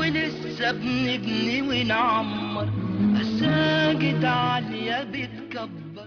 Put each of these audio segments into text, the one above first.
ولسه بنبني ونعمر مساجد عالية بتكبر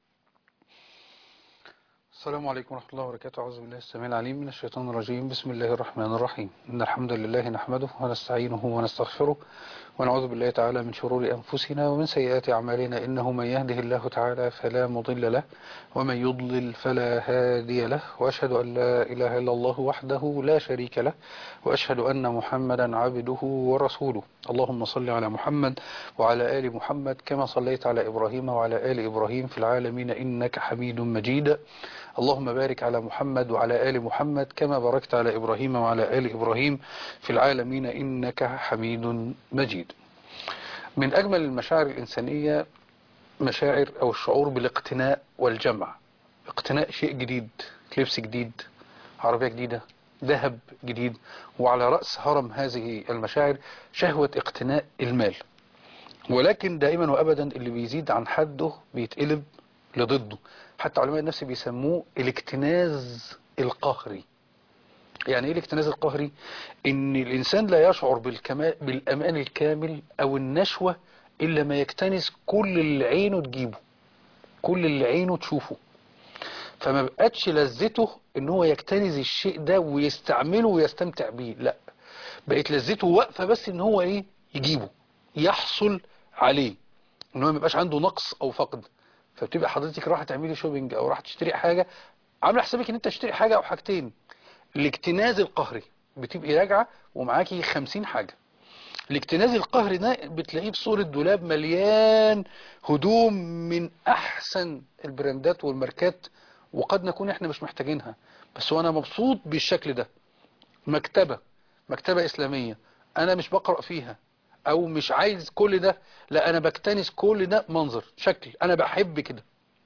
السلام عليكم ورحمة الله وبركاته أعوذ بالله السميع العليم من الشيطان الرجيم بسم الله الرحمن الرحيم إن الحمد لله نحمده ونستعينه ونستغفره ونعوذ بالله تعالى من شرور أنفسنا ومن سيئات أعمالنا إنه من يهده الله تعالى فلا مضل له ومن يضلل فلا هادي له وأشهد أن لا إله إلا الله وحده لا شريك له وأشهد أن محمدا عبده ورسوله اللهم صل على محمد وعلى آل محمد كما صليت على إبراهيم وعلى آل إبراهيم في العالمين إنك حميد مجيد اللهم بارك على محمد وعلى آل محمد كما باركت على إبراهيم وعلى آل إبراهيم في العالمين إنك حميد مجيد من أجمل المشاعر الإنسانية مشاعر أو الشعور بالاقتناء والجمع اقتناء شيء جديد لبس جديد عربية جديدة ذهب جديد وعلى رأس هرم هذه المشاعر شهوة اقتناء المال ولكن دائما وأبدا اللي بيزيد عن حده بيتقلب لضده حتى علماء النفس بيسموه الاكتناز القهري يعني ايه الاكتناز القهري ان الانسان لا يشعر بالكمال بالامان الكامل او النشوة الا ما يكتنز كل اللي عينه تجيبه كل اللي عينه تشوفه فما بقتش لذته ان هو يكتنز الشيء ده ويستعمله ويستمتع بيه لا بقت لذته واقفة بس ان هو ايه يجيبه يحصل عليه ان هو ما يبقاش عنده نقص او فقد فبتبقى حضرتك رايحه تعملي شوبينج او رايحه تشتري حاجه عامله حسابك ان انت تشتري حاجه او حاجتين الاكتناز القهري بتبقي راجعه ومعاكي 50 حاجه الاكتناز القهري ده بتلاقيه بصوره دولاب مليان هدوم من احسن البراندات والماركات وقد نكون احنا مش محتاجينها بس وانا مبسوط بالشكل ده مكتبه مكتبه اسلاميه انا مش بقرا فيها او مش عايز كل ده لا انا بكتنس كل ده منظر شكل انا بحب كده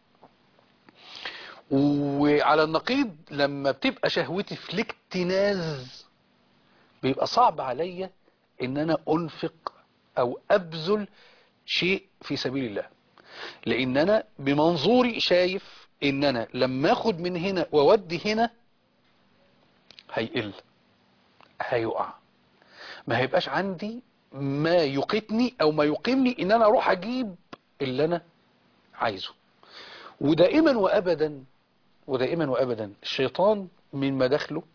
وعلى النقيض لما بتبقى شهوتي في الاكتناز بيبقى صعب عليا ان انا انفق او ابذل شيء في سبيل الله لان انا بمنظوري شايف ان انا لما اخد من هنا واودي هنا هيقل هيقع ما هيبقاش عندي ما يقتني او ما يقيمني ان انا اروح اجيب اللي انا عايزه ودائما وابدا ودائما وابدا الشيطان من مداخله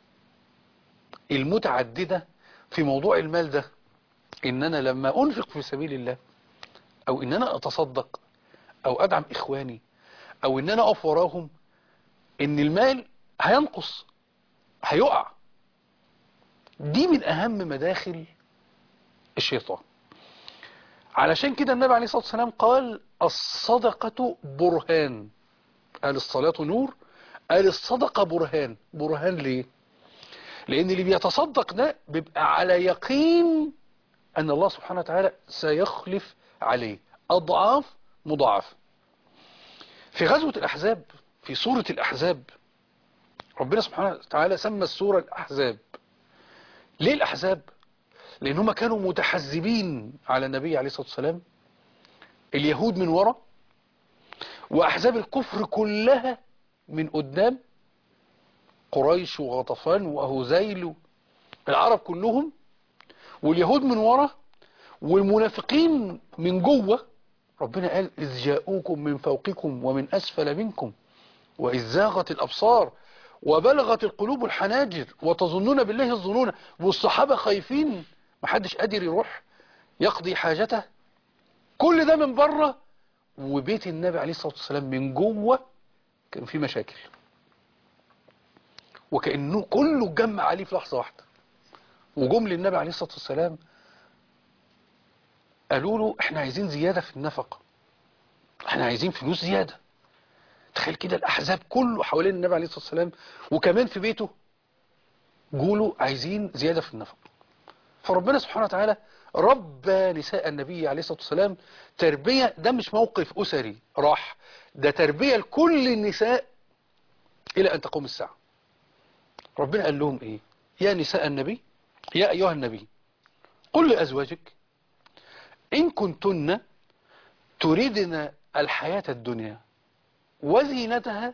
المتعددة في موضوع المال ده ان انا لما انفق في سبيل الله او ان انا اتصدق او ادعم اخواني او ان انا اقف وراهم ان المال هينقص هيقع دي من اهم مداخل الشيطان علشان كده النبي عليه الصلاة والسلام قال الصدقة برهان قال الصلاة نور قال الصدقة برهان برهان ليه لان اللي بيتصدق ده بيبقى على يقين ان الله سبحانه وتعالى سيخلف عليه اضعاف مضاعفة في غزوة الاحزاب في سورة الاحزاب ربنا سبحانه وتعالى سمى السورة الاحزاب ليه الاحزاب لان هم كانوا متحزبين على النبي عليه الصلاة والسلام اليهود من ورا واحزاب الكفر كلها من قدام قريش وغطفان وهزيل العرب كلهم واليهود من ورا والمنافقين من جوه ربنا قال إذ جاءوكم من فوقكم ومن أسفل منكم وإذ زاغت الأبصار وبلغت القلوب الحناجر وتظنون بالله الظنون والصحابة خايفين محدش قادر يروح يقضي حاجته كل ده من بره وبيت النبي عليه الصلاة والسلام من جوه كان في مشاكل وكأنه كله اتجمع عليه في لحظة واحدة وجم للنبي عليه الصلاة والسلام قالوا له احنا عايزين زيادة في النفقة احنا عايزين فلوس زيادة تخيل كده الأحزاب كله حوالين النبي عليه الصلاة والسلام وكمان في بيته قولوا عايزين زيادة في النفقة فربنا سبحانه وتعالى ربى نساء النبي عليه الصلاة والسلام تربية ده مش موقف أسري راح ده تربية لكل النساء إلى أن تقوم الساعة ربنا قال لهم إيه يا نساء النبي يا أيها النبي قل لأزواجك إن كنتن تريدن الحياة الدنيا وزينتها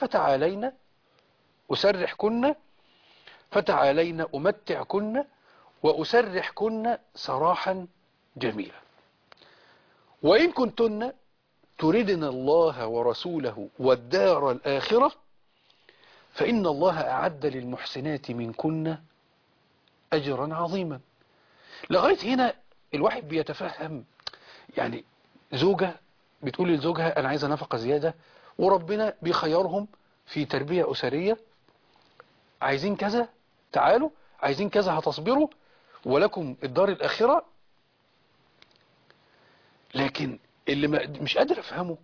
فتعالين أسرحكن فتعالين أمتعكن وأسرحكن سراحا جميلا وإن كنتن تردن الله ورسوله والدار الآخرة فإن الله أعد للمحسنات منكن أجرا عظيما لغاية هنا الواحد بيتفهم يعني زوجة بتقول لزوجها أنا عايزة نفقة زيادة وربنا بيخيرهم في تربية أسرية عايزين كذا تعالوا عايزين كذا هتصبروا ولكم الدار الآخرة لكن اللي ما مش قادر أفهمه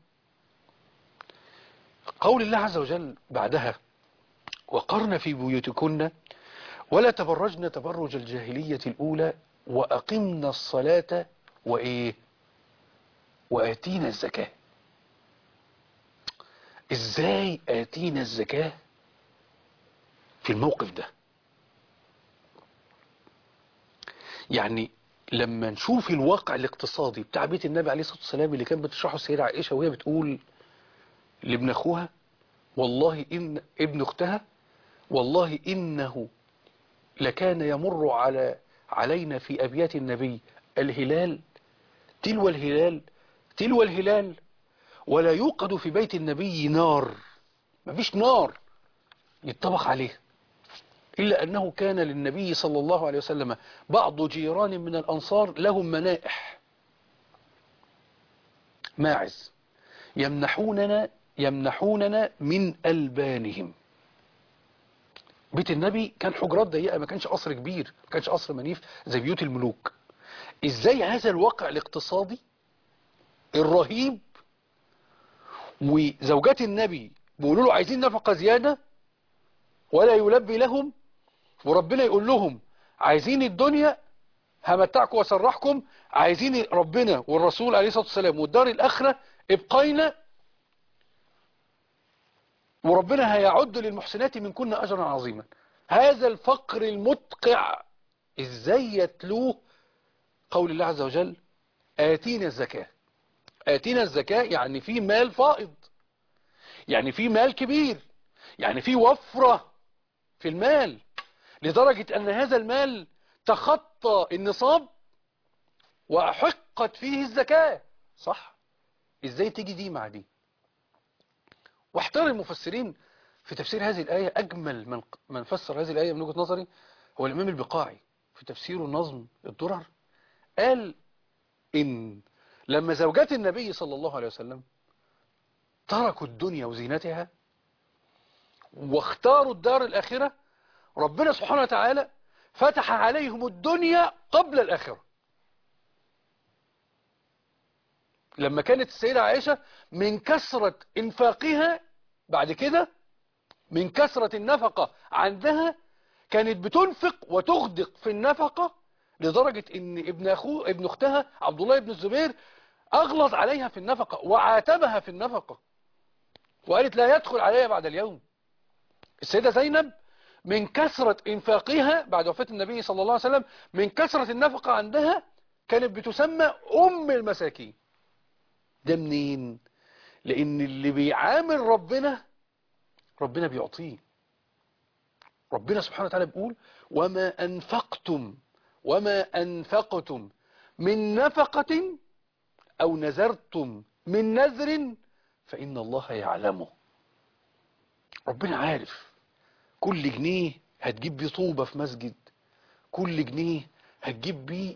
قول الله عز وجل بعدها وقرن في بيوتكن ولا تبرجن تبرج الجاهلية الأولى وأقمنا الصلاة وإيه وآتينا الزكاة إزاي آتينا الزكاة في الموقف ده يعني لما نشوف الواقع الاقتصادي بتاع بيت النبي عليه الصلاة والسلام اللي كانت بتشرحه السيدة عائشة وهي بتقول لابن أخوها والله إن ابن أختها والله إنه لكان يمر على علينا في أبيات النبي الهلال تلو الهلال تلو الهلال ولا يوقد في بيت النبي نار مفيش نار يتطبخ عليه إلا أنه كان للنبي صلى الله عليه وسلم بعض جيران من الأنصار لهم منائح ماعز يمنحوننا يمنحوننا من ألبانهم بيت النبي كان حجرات ضيقة ما كانش قصر كبير ما كانش قصر منيف زي بيوت الملوك ازاي هذا الواقع الاقتصادي الرهيب وزوجات النبي بيقولوا له عايزين نفقة زيادة ولا يلبي لهم وربنا يقول لهم عايزين الدنيا همتعكم وسرحكم عايزين ربنا والرسول عليه الصلاة والسلام والدار الآخرة ابقينا وربنا هيعد للمحسنات من كن أجرا عظيما هذا الفقر المدقع ازاي يتلوه قول الله عز وجل آتينا الزكاة آتينا الزكاة يعني في مال فائض يعني في مال كبير يعني في وفرة في المال لدرجة أن هذا المال تخطى النصاب وأحقت فيه الزكاة صح إزاي تيجي دي مع دي واحتار المفسرين في تفسير هذه الآية أجمل من, من فسر هذه الآية من وجهة نظري هو الإمام البقاعي في تفسيره النظم الدرر قال إن لما زوجات النبي صلى الله عليه وسلم تركوا الدنيا وزينتها واختاروا الدار الآخرة ربنا سبحانه وتعالى فتح عليهم الدنيا قبل الآخرة لما كانت السيدة عائشة من كثرة انفاقها بعد كده من كثرة النفقة عندها كانت بتنفق وتغدق في النفقة لدرجة ان ابن اخوه ابن اختها عبد الله بن الزبير اغلظ عليها في النفقة وعاتبها في النفقة وقالت لا يدخل عليها بعد اليوم السيدة زينب من كثرة انفاقها بعد وفاة النبي صلى الله عليه وسلم من كثرة النفقة عندها كانت بتسمى ام المساكين ده منين لان اللي بيعامل ربنا ربنا بيعطيه ربنا سبحانه وتعالى بيقول وما أنفقتم وما أنفقتم من نفقة أو نذرتم من نذر فإن الله يعلمه ربنا عارف كل جنيه هتجيب بيه طوبة في مسجد كل جنيه هتجيب بيه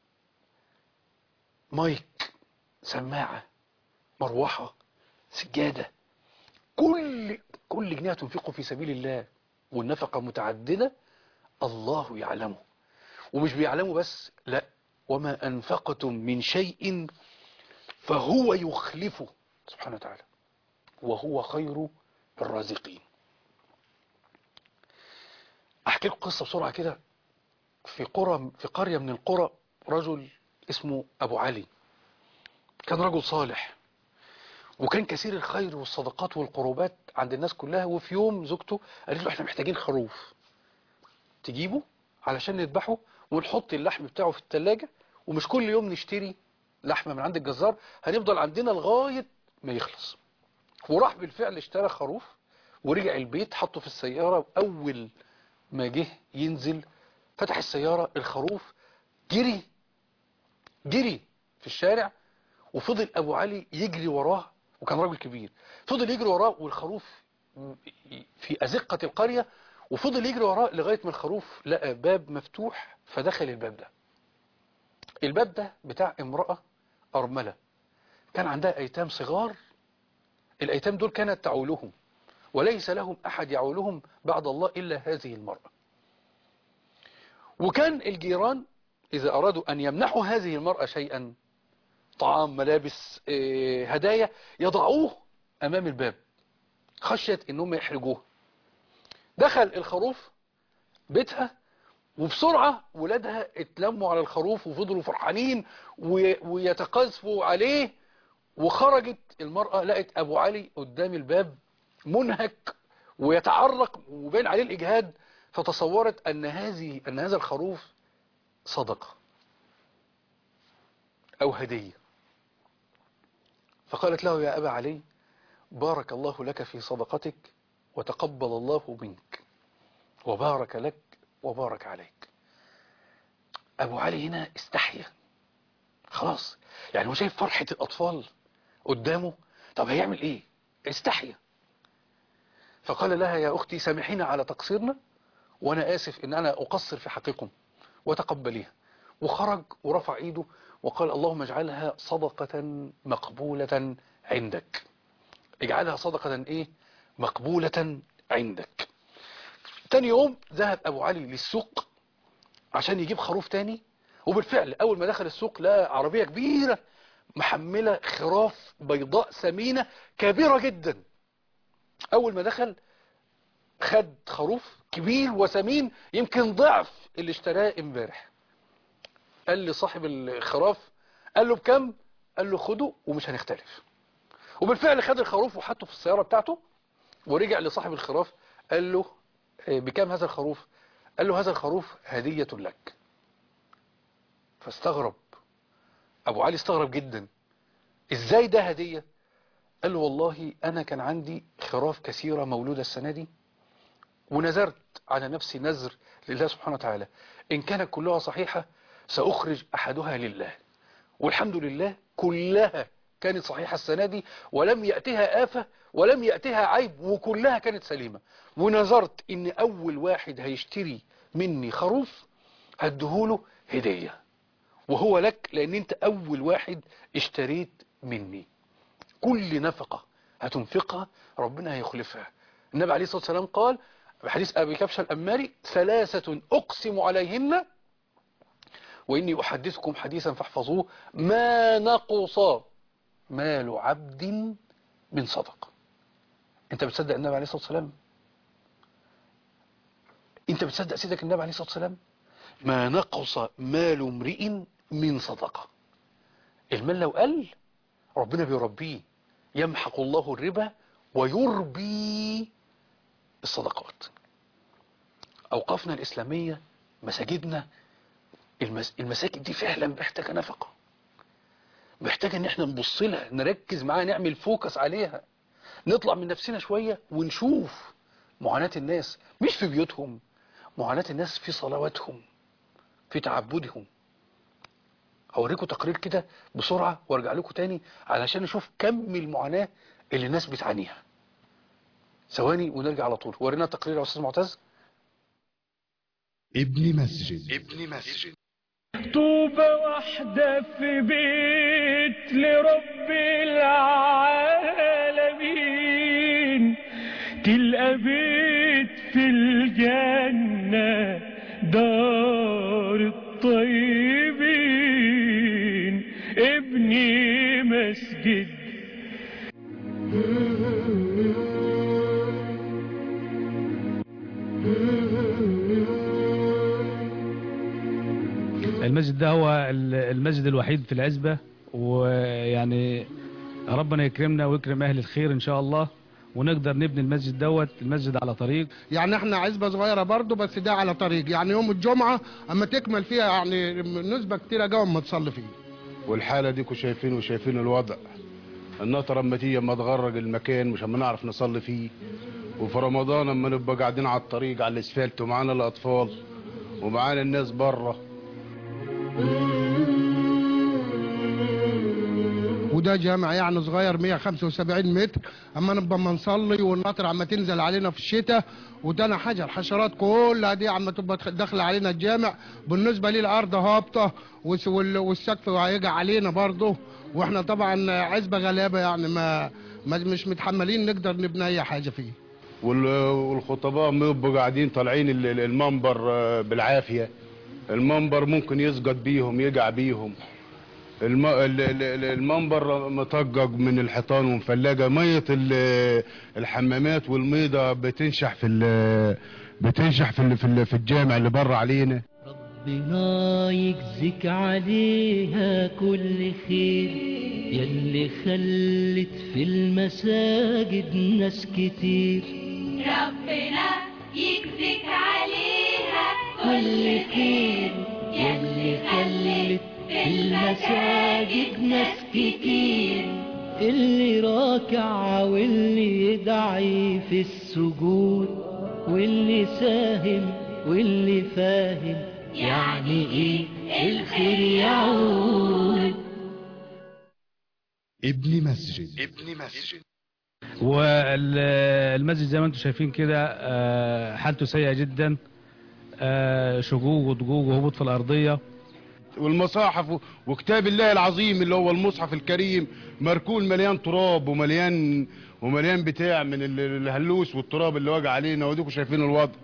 مايك سماعة مروحة سجادة كل كل جنيه تنفقه في سبيل الله والنفقة متعددة الله يعلمه ومش بيعلمه بس لا وما أنفقتم من شيء فهو يخلفه سبحانه وتعالى وهو خير الرازقين أحكي لكم قصة بسرعة كده في قرى في قرية من القرى رجل اسمه أبو علي كان رجل صالح وكان كثير الخير والصدقات والقربات عند الناس كلها وفي يوم زوجته قالت له احنا محتاجين خروف تجيبه علشان نذبحه ونحط اللحم بتاعه في التلاجة ومش كل يوم نشتري لحمة من عند الجزار هنفضل عندنا لغاية ما يخلص وراح بالفعل اشترى خروف ورجع البيت حطه في السيارة أول ما جه ينزل فتح السيارة الخروف جري جري في الشارع وفضل ابو علي يجري وراه وكان راجل كبير فضل يجري وراه والخروف في ازقة القرية وفضل يجري وراه لغاية ما الخروف لقى باب مفتوح فدخل الباب ده الباب ده بتاع امرأة أرملة كان عندها أيتام صغار الأيتام دول كانت تعولهم وليس لهم أحد يعولهم بعد الله إلا هذه المرأة وكان الجيران إذا أرادوا أن يمنحوا هذه المرأة شيئا طعام ملابس آه، هدايا يضعوه أمام الباب خشية أنهم يحرجوه دخل الخروف بيتها وبسرعة ولادها اتلموا على الخروف وفضلوا فرحانين و- ويتقاذفوا عليه وخرجت المرأة لقت أبو علي قدام الباب منهك ويتعرق وبين عليه الإجهاد فتصورت أن هذه أن هذا الخروف صدقة أو هدية فقالت له يا أبا علي بارك الله لك في صدقتك وتقبل الله منك وبارك لك وبارك عليك أبو علي هنا استحيا خلاص يعني هو شايف فرحة الأطفال قدامه طب هيعمل إيه استحيا فقال لها يا أختي سامحينا على تقصيرنا وأنا آسف إن أنا أقصر في حقكم وتقبليها وخرج ورفع إيده وقال اللهم اجعلها صدقة مقبولة عندك اجعلها صدقة إيه مقبولة عندك تاني يوم ذهب أبو علي للسوق عشان يجيب خروف تاني وبالفعل أول ما دخل السوق لقى عربية كبيرة محملة خراف بيضاء سمينة كبيرة جدا أول ما دخل خد خروف كبير وسمين يمكن ضعف اللي اشتراه امبارح قال لصاحب الخراف قال له بكم قال له خده ومش هنختلف وبالفعل خد الخروف وحطه في السيارة بتاعته ورجع لصاحب الخراف قال له آه، بكم هذا الخروف قال له هذا الخروف هدية لك فاستغرب ابو علي استغرب جدا ازاي ده هدية قال له والله انا كان عندي خراف كثيرة مولودة السنة دي ونذرت على نفسي نذر لله سبحانه وتعالى ان كانت كلها صحيحة سأخرج أحدها لله والحمد لله كلها كانت صحيحة السنة دي ولم يأتها آفة ولم يأتها عيب وكلها كانت سليمة ونظرت ان أول واحد هيشتري مني خروف هديهوله هدية وهو لك لأن انت أول واحد اشتريت مني كل نفقة هتنفقها ربنا هيخلفها النبي عليه الصلاة والسلام قال بحديث أبي كبشة الأماري ثلاثة أقسم عليهن وإني أحدثكم حديثا فاحفظوه ما نقص مال عبد من صدقة أنت بتصدق النبي عليه الصلاة والسلام أنت بتصدق سيدك النبي عليه الصلاة والسلام ما نقص مال امرئ من صدقة المال لو قل ربنا بيربيه يمحق الله الربا ويربي الصدقات أوقافنا الإسلامية مساجدنا المس... المساجد دي فعلا محتاجة نفقة محتاجة ان احنا نبص لها نركز معاها نعمل فوكس عليها نطلع من نفسنا شوية ونشوف معاناة الناس مش في بيوتهم معاناة الناس في صلواتهم في تعبدهم هوريكم تقرير كده بسرعة وارجع لكم تاني علشان نشوف كم المعاناة اللي الناس بتعانيها ثواني ونرجع على طول ورينا تقرير يا استاذ معتز ابن مسجد ابن مسجد طوبة واحدة في بيت لرب العالمين تلقى بيت في الجنة دار الطيبين ابني مسجد المسجد ده هو ال- المسجد الوحيد في العزبة ويعني ربنا يكرمنا ويكرم أهل الخير إن شاء الله ونقدر نبني المسجد دوت المسجد على طريق يعني احنا عزبة صغيرة برضو بس ده على طريق يعني يوم الجمعة اما تكمل فيها يعني نسبة كتيرة جوا اما تصلي فيه والحالة دي كو شايفين وشايفين الوضع النطرة اما تيجي اما تغرق المكان مش اما نعرف نصلي فيه وفي رمضان اما نبقى قاعدين على الطريق على الاسفلت ومعانا الاطفال ومعانا الناس بره وده جامع يعني صغير 175 متر اما نبقى ما نصلي والنطر عم تنزل علينا في الشتاء وده حجر حشرات كلها دي عم تبقى تخ- داخله علينا الجامع بالنسبه لي الارض هابطه والس- وال- والسقف هيجي علينا برضه واحنا طبعا عزبه غلابه يعني ما ما- مش متحملين نقدر نبني اي حاجه فيه وال- والخطباء بيبقوا قاعدين طالعين ال- ال- المنبر آه، بالعافيه المنبر ممكن يسقط بيهم يقع بيهم الم... ال- ال- ال- المنبر مطجج من الحيطان ومفلجه ميه ال- الحمامات والميضه بتنشح في ال... بتنشح في ال... في, ال... في الجامع اللي بره علينا ربنا يجزيك عليها كل خير يلي خلت في المساجد ناس كتير ربنا يجزيك عليها كل خير يلي خلت في المساجد ناس كتير اللي راكع واللي يدعي في السجود واللي ساهم واللي فاهم يعني ايه الخير يعود ابن مسجد والمسجد زي ما انتم شايفين كده آه، حالته سيئة جدا آه، شقوق وضجوج وهبوط في الأرضية والمصاحف و- وكتاب الله العظيم اللي هو المصحف الكريم مركون مليان تراب ومليان ومليان بتاع من ال- الهلوس والتراب اللي وجع علينا وديكم شايفين الوضع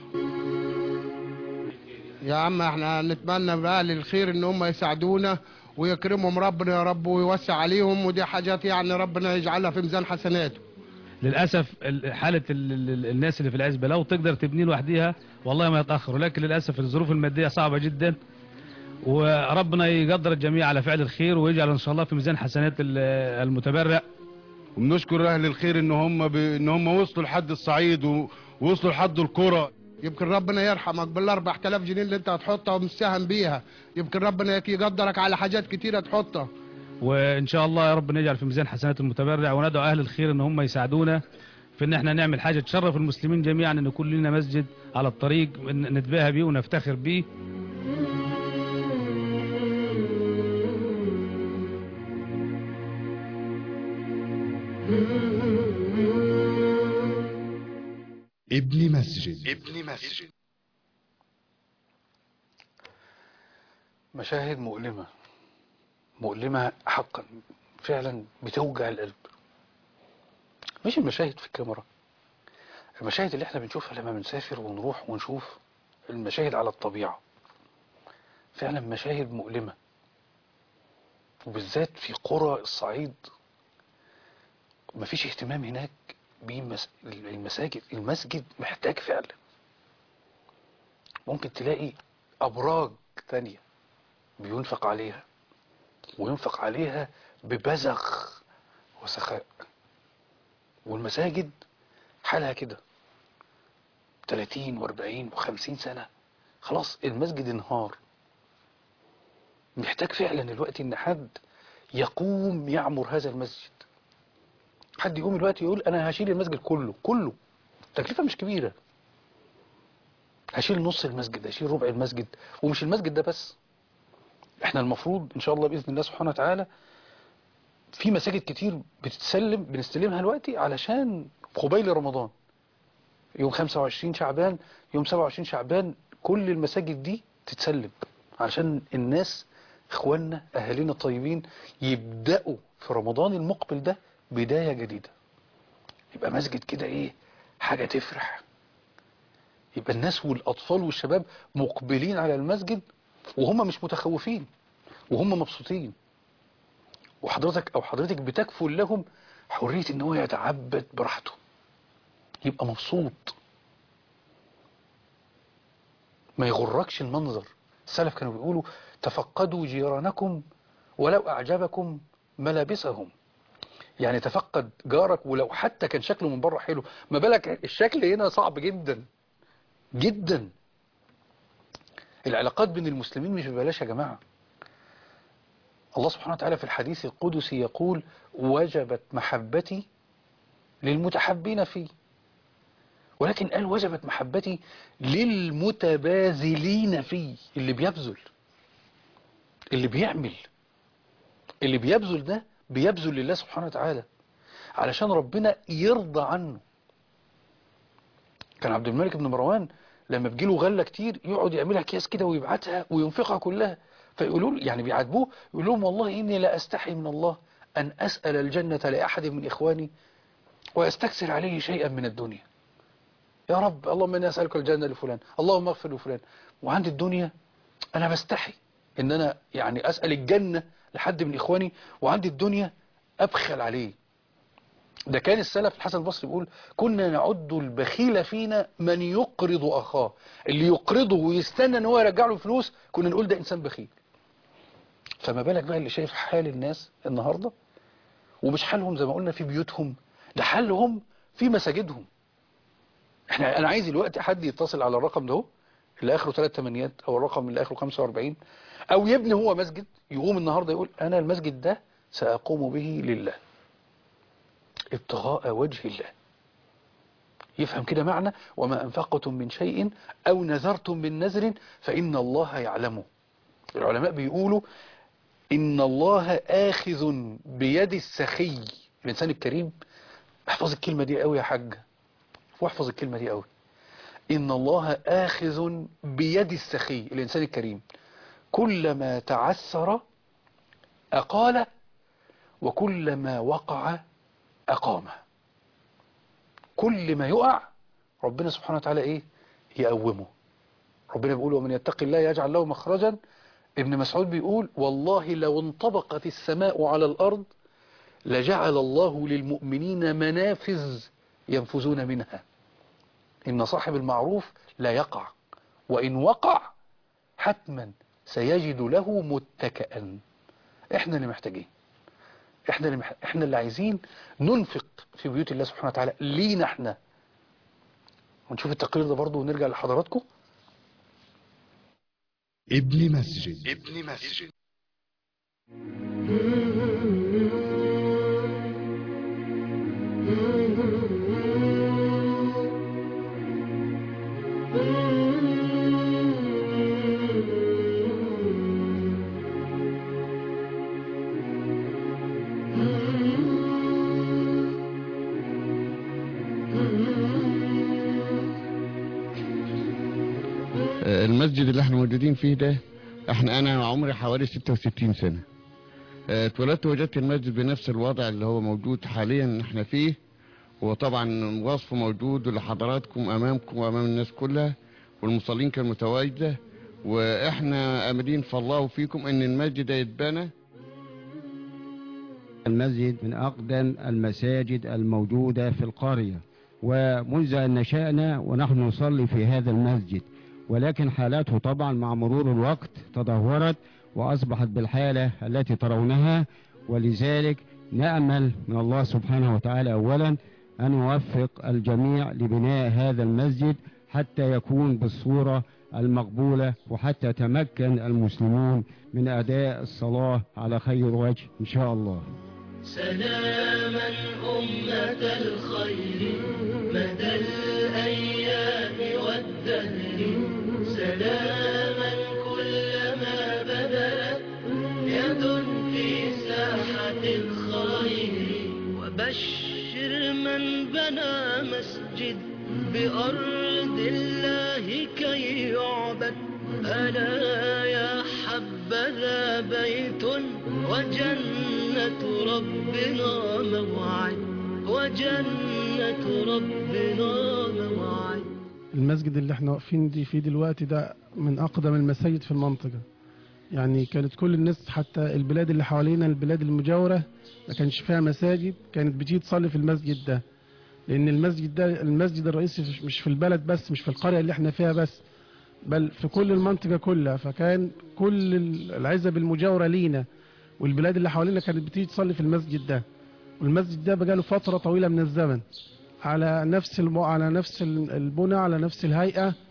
يا عم احنا نتمنى بقى للخير ان هم يساعدونا ويكرمهم ربنا يا رب ويوسع عليهم ودي حاجات يعني ربنا يجعلها في ميزان حسناته للأسف ال- حالة ال- ال- الناس اللي في العزبة لو تقدر تبني لوحديها والله ما يتأخروا لكن للأسف الظروف المادية صعبة جدا وربنا يقدر الجميع على فعل الخير ويجعل إن شاء الله في ميزان حسنات ال- المتبرع وبنشكر اهل الخير ان هم ب... ان هم وصلوا لحد الصعيد و... ووصلوا لحد القرى يمكن ربنا يرحمك بال 4000 جنيه اللي انت هتحطها ومساهم بيها يمكن ربنا يقدرك على حاجات كتيره تحطها وإن شاء الله يا رب نجعل في ميزان حسنات المتبرع وندعو أهل الخير إن هم يساعدونا في إن احنا نعمل حاجة تشرف المسلمين جميعا إن يكون لنا مسجد على الطريق ن- نتباهى بيه ونفتخر بيه ابن مسجد ابن مسجد مشاهد مؤلمة مؤلمة حقا فعلا بتوجع القلب مش المشاهد في الكاميرا المشاهد اللي احنا بنشوفها لما بنسافر ونروح ونشوف المشاهد على الطبيعة فعلا مشاهد مؤلمة وبالذات في قرى الصعيد مفيش اهتمام هناك بالمساجد المسجد محتاج فعلا ممكن تلاقي أبراج تانية بينفق عليها وينفق عليها ببذخ وسخاء والمساجد حالها كده 30 و40 و50 سنة خلاص المسجد انهار محتاج فعلا الوقت ان حد يقوم يعمر هذا المسجد حد يقوم الوقت يقول انا هشيل المسجد كله كله تكلفة مش كبيرة هشيل نص المسجد هشيل ربع المسجد ومش المسجد ده بس احنا المفروض ان شاء الله باذن الله سبحانه وتعالى في مساجد كتير بتتسلم بنستلمها دلوقتي علشان قبيل رمضان يوم 25 شعبان يوم 27 شعبان كل المساجد دي تتسلم علشان الناس اخواننا اهالينا الطيبين يبداوا في رمضان المقبل ده بدايه جديده يبقى مسجد كده ايه حاجه تفرح يبقى الناس والاطفال والشباب مقبلين على المسجد وهم مش متخوفين وهم مبسوطين وحضرتك او حضرتك بتكفل لهم حرية ان هو يتعبد براحته يبقى مبسوط ما يغركش المنظر السلف كانوا بيقولوا تفقدوا جيرانكم ولو اعجبكم ملابسهم يعني تفقد جارك ولو حتى كان شكله من بره حلو ما بالك الشكل هنا صعب جدا جدا العلاقات بين المسلمين مش ببلاش يا جماعة الله سبحانه وتعالى في الحديث القدسي يقول وجبت محبتي للمتحبين فيه ولكن قال وجبت محبتي للمتبازلين فيه اللي بيبذل اللي بيعمل اللي بيبذل ده بيبذل لله سبحانه وتعالى علشان ربنا يرضى عنه كان عبد الملك بن مروان لما بيجيله غله كتير يقعد يعملها اكياس كده ويبعتها وينفقها كلها فيقولوا له يعني بيعاتبوه يقول لهم والله اني لا استحي من الله ان اسال الجنه لاحد من اخواني واستكثر عليه شيئا من الدنيا يا رب اللهم اني اسالك الجنه لفلان اللهم اغفر لفلان وعند الدنيا انا بستحي ان انا يعني اسال الجنه لحد من اخواني وعندي الدنيا ابخل عليه ده كان السلف الحسن البصري بيقول كنا نعد البخيل فينا من يقرض اخاه اللي يقرضه ويستنى ان هو يرجع له فلوس كنا نقول ده انسان بخيل فما بالك بقى اللي شايف حال الناس النهارده ومش حالهم زي ما قلنا في بيوتهم ده حالهم في مساجدهم احنا انا عايز دلوقتي حد يتصل على الرقم ده اهو اللي اخره ثلاث تمانيات او الرقم اللي اخره 45 او يبني هو مسجد يقوم النهارده يقول انا المسجد ده ساقوم به لله ابتغاء وجه الله يفهم كده معنى وما أنفقتم من شيء أو نذرتم من نذر فإن الله يعلمه العلماء بيقولوا إن الله آخذ بيد السخي الإنسان الكريم احفظ الكلمة دي قوي يا حاج واحفظ الكلمة دي قوي إن الله آخذ بيد السخي الإنسان الكريم كلما تعثر أقال وكلما وقع أقامه كل ما يقع ربنا سبحانه وتعالى إيه يقومه ربنا بيقول ومن يتق الله يجعل له مخرجا ابن مسعود بيقول والله لو انطبقت السماء على الأرض لجعل الله للمؤمنين منافذ ينفذون منها إن صاحب المعروف لا يقع وإن وقع حتما سيجد له متكئا احنا اللي محتاجين احنا اللي, مح... احنا اللي عايزين ننفق في بيوت الله سبحانه وتعالى لينا احنا ونشوف التقرير ده برضه ونرجع لحضراتكم ابن مسجد ابن مسجد المسجد اللي احنا موجودين فيه ده احنا انا عمري حوالي 66 سنة اه، اتولدت وجدت المسجد بنفس الوضع اللي هو موجود حاليا احنا فيه وطبعا وصفه موجود لحضراتكم امامكم وامام الناس كلها والمصلين كانوا متواجدة واحنا املين في الله وفيكم ان المسجد ده يتبنى المسجد من أقدم المساجد الموجودة في القرية ومنذ أن نشأنا ونحن نصلي في هذا المسجد ولكن حالاته طبعا مع مرور الوقت تدهورت وأصبحت بالحالة التي ترونها ولذلك نأمل من الله سبحانه وتعالى أولا أن يوفق الجميع لبناء هذا المسجد حتى يكون بالصورة المقبولة وحتى تمكن المسلمون من أداء الصلاة على خير وجه إن شاء الله سلاما أمة الخير مدى الأيام والدهر سلاما كلما بذلت يد في ساحة الخير وبشر من بنى مسجد بأرض الله كي يعبد ألا يا حبذا بيت وجنة ربنا موعد وجنة ربنا موعد المسجد اللي احنا واقفين دي فيه دلوقتي ده من أقدم المساجد في المنطقة يعني كانت كل الناس حتى البلاد اللي حوالينا البلاد المجاورة ما كانش فيها مساجد كانت بتيجي تصلي في المسجد ده لأن المسجد ده المسجد الرئيسي مش- مش في البلد بس مش في القرية اللي احنا فيها بس بل في كل المنطقة كلها فكان كل العزب المجاورة لينا والبلاد اللي حوالينا كانت بتيجي تصلي في المسجد ده والمسجد ده بقاله فترة طويلة من الزمن على نفس الم... على نفس ال- البنى على نفس الهيئة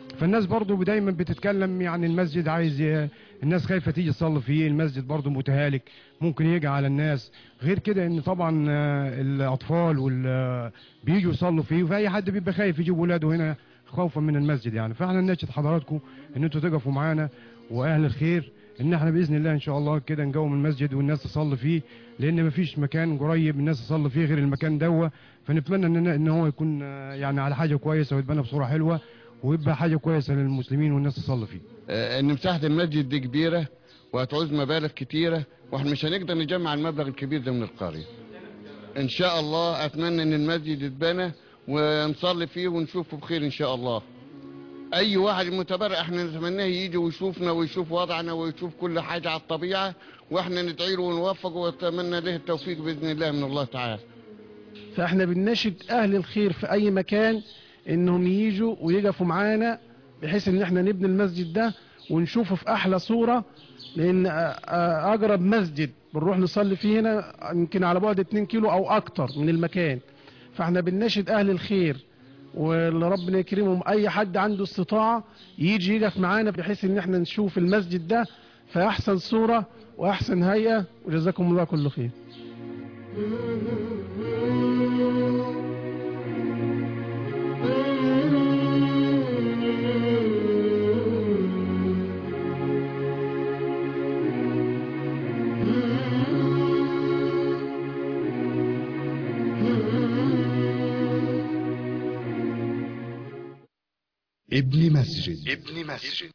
فالناس برضو دايما بتتكلم يعني المسجد عايز ي- الناس خايفه تيجي تصلي فيه المسجد برضو متهالك ممكن يجي على الناس غير كده ان طبعا آه، الاطفال وال آه، بيجوا يصلوا فيه فاي حد بيبقى خايف يجيب ولاده هنا خوفا من المسجد يعني فاحنا نناشد حضراتكم ان انتوا تقفوا معانا واهل الخير ان احنا باذن الله ان شاء الله كده نقوم المسجد والناس تصلي فيه لان مفيش مكان قريب الناس تصلي فيه غير المكان دوا فنتمنى ان ان هو يكون آه، يعني على حاجه كويسه ويتبنى بصوره حلوه ويبقى حاجه كويسه للمسلمين والناس تصلي فيه آه، ان مساحه المسجد دي كبيره وهتعوز مبالغ كتيره واحنا مش هنقدر نجمع المبلغ الكبير ده من القريه ان شاء الله اتمنى ان المسجد يتبنى ونصلي فيه ونشوفه بخير ان شاء الله اي واحد متبرع احنا نتمناه يجي ويشوفنا ويشوف وضعنا ويشوف كل حاجه على الطبيعه واحنا ندعي له ونوفقه ونتمنى له التوفيق باذن الله من الله تعالى فاحنا بنناشد اهل الخير في اي مكان انهم يجوا ويقفوا معانا بحيث ان احنا نبني المسجد ده ونشوفه في احلى صورة لان آه، آه، اقرب مسجد بنروح نصلي فيه هنا يمكن على بعد 2 كيلو او اكتر من المكان فاحنا بنناشد اهل الخير واللي ربنا يكرمهم اي حد عنده استطاعة يجي يقف معانا بحيث ان احنا نشوف المسجد ده في احسن صورة واحسن هيئة وجزاكم الله كل خير ابن مسجد ابن مسجد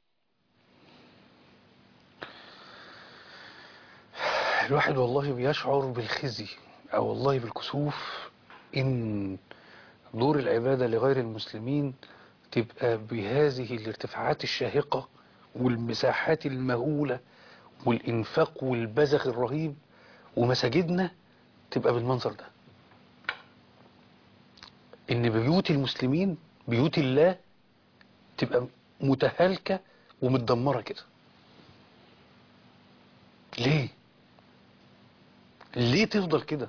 الواحد والله بيشعر بالخزي او والله بالكسوف ان دور العبادة لغير المسلمين تبقى بهذه الارتفاعات الشاهقة والمساحات المهولة والانفاق والبذخ الرهيب ومساجدنا تبقى بالمنظر ده ان بيوت المسلمين بيوت الله تبقى متهالكة ومتدمرة كده ليه ليه تفضل كده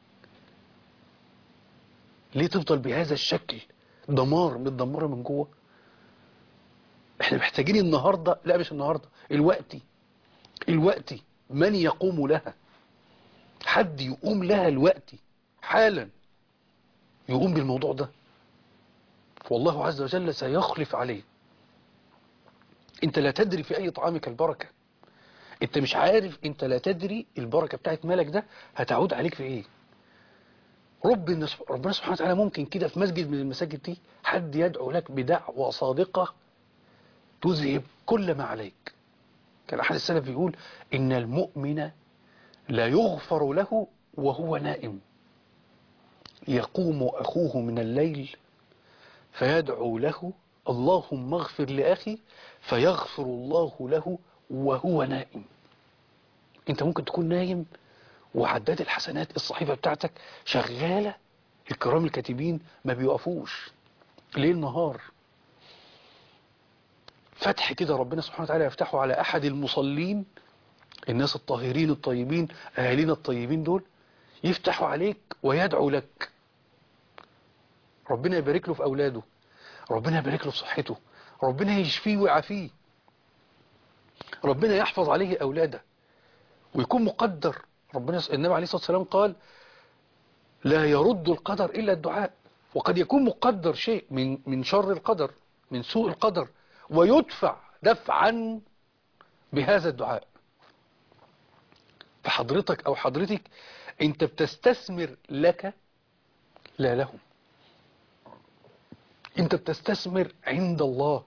ليه تفضل بهذا الشكل دمار متدمرة من جوه احنا محتاجين النهاردة لا مش النهاردة الوقتي الوقتي من يقوم لها حد يقوم لها الوقتي حالا يقوم بالموضوع ده والله عز وجل سيخلف عليه انت لا تدري في اي طعامك البركة انت مش عارف انت لا تدري البركة بتاعت مالك ده هتعود عليك في ايه رب ربنا سبحانه وتعالى ممكن كده في مسجد من المساجد دي حد يدعو لك بدعوة صادقة تذهب كل ما عليك كان احد السلف بيقول ان المؤمن لا يغفر له وهو نائم يقوم اخوه من الليل فيدعو له اللهم اغفر لأخي فيغفر الله له وهو نائم انت ممكن تكون نايم وعداد الحسنات الصحيفة بتاعتك شغالة الكرام الكاتبين ما بيوقفوش ليل نهار فتح كده ربنا سبحانه وتعالى يفتحه على أحد المصلين الناس الطاهرين الطيبين أهالينا الطيبين دول يفتحوا عليك ويدعو لك ربنا يبارك له في أولاده ربنا يبارك له في صحته ربنا يشفيه ويعافيه ربنا يحفظ عليه أولاده ويكون مقدر ربنا النبي عليه الصلاة والسلام قال لا يرد القدر إلا الدعاء وقد يكون مقدر شيء من من شر القدر من سوء القدر ويدفع دفعا بهذا الدعاء فحضرتك أو حضرتك أنت بتستثمر لك لا لهم انت بتستثمر عند الله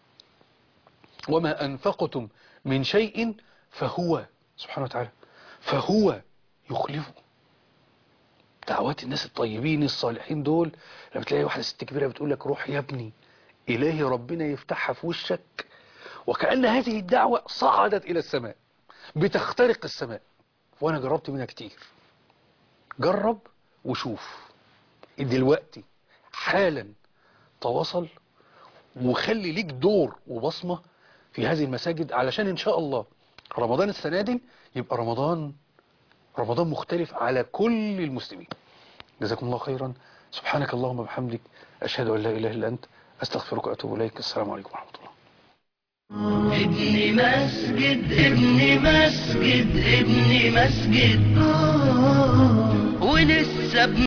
وما أنفقتم من شيء فهو سبحانه وتعالى فهو يخلفه دعوات الناس الطيبين الصالحين دول لما تلاقي واحدة ست كبيرة بتقول لك روح يا ابني إلهي ربنا يفتحها في وشك وكأن هذه الدعوة صعدت إلى السماء بتخترق السماء وأنا جربت منها كتير جرب وشوف دلوقتي حالا تواصل وخلي ليك دور وبصمة في هذه المساجد علشان إن شاء الله رمضان السنة دي يبقى رمضان رمضان مختلف على كل المسلمين جزاكم الله خيرا سبحانك اللهم وبحمدك أشهد أن لا إله إلا أنت أستغفرك وأتوب إليك السلام عليكم ورحمة الله ابن مسجد ابن مسجد ابن مسجد ولسه ابن